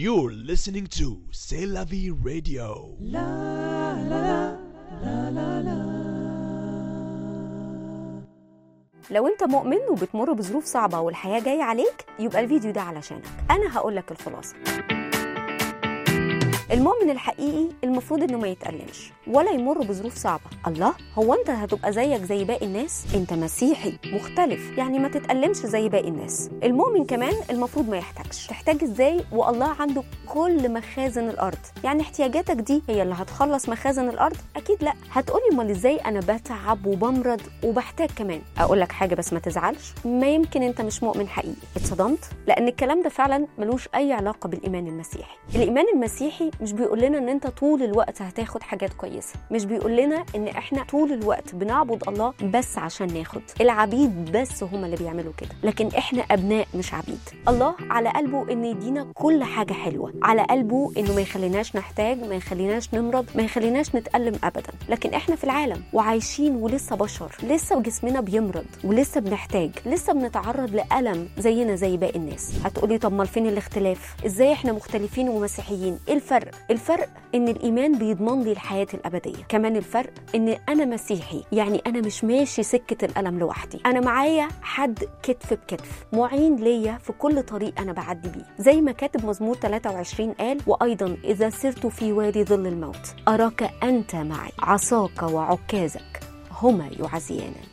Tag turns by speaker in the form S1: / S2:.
S1: You're listening to C'est la vie radio.
S2: لو انت مؤمن وبتمر بظروف صعبه والحياه جايه عليك يبقى الفيديو ده علشانك انا هقول لك الخلاصه المؤمن الحقيقي المفروض انه ما يتألمش ولا يمر بظروف صعبه الله هو انت هتبقى زيك زي باقي الناس انت مسيحي مختلف يعني ما تتألمش زي باقي الناس المؤمن كمان المفروض ما يحتاجش تحتاج ازاي والله عنده كل مخازن الارض يعني احتياجاتك دي هي اللي هتخلص مخازن الارض اكيد لا هتقولي امال ازاي انا بتعب وبمرض وبحتاج كمان اقول لك حاجه بس ما تزعلش ما يمكن انت مش مؤمن حقيقي اتصدمت لان الكلام ده فعلا ملوش اي علاقه بالايمان المسيحي الايمان المسيحي مش بيقول لنا ان انت طول الوقت هتاخد حاجات كويسه مش بيقول لنا ان احنا طول الوقت بنعبد الله بس عشان ناخد العبيد بس هم اللي بيعملوا كده لكن احنا ابناء مش عبيد الله على قلبه ان يدينا كل حاجه حلوه على قلبه انه ما يخليناش نحتاج ما يخليناش نمرض ما يخليناش نتالم ابدا لكن احنا في العالم وعايشين ولسه بشر لسه جسمنا بيمرض ولسه بنحتاج لسه بنتعرض لالم زينا زي باقي الناس هتقولي طب ما فين الاختلاف ازاي احنا مختلفين ومسيحيين ايه الفرق الفرق ان الايمان بيضمن لي الحياه الابديه كمان الفرق ان انا مسيحي يعني انا مش ماشي سكه الالم لوحدي انا معايا حد كتف بكتف معين ليا في كل طريق انا بعدي بيه زي ما كاتب مزمور 23 قال وايضا اذا سرت في وادي ظل الموت اراك انت معي عصاك وعكازك هما يعزيانني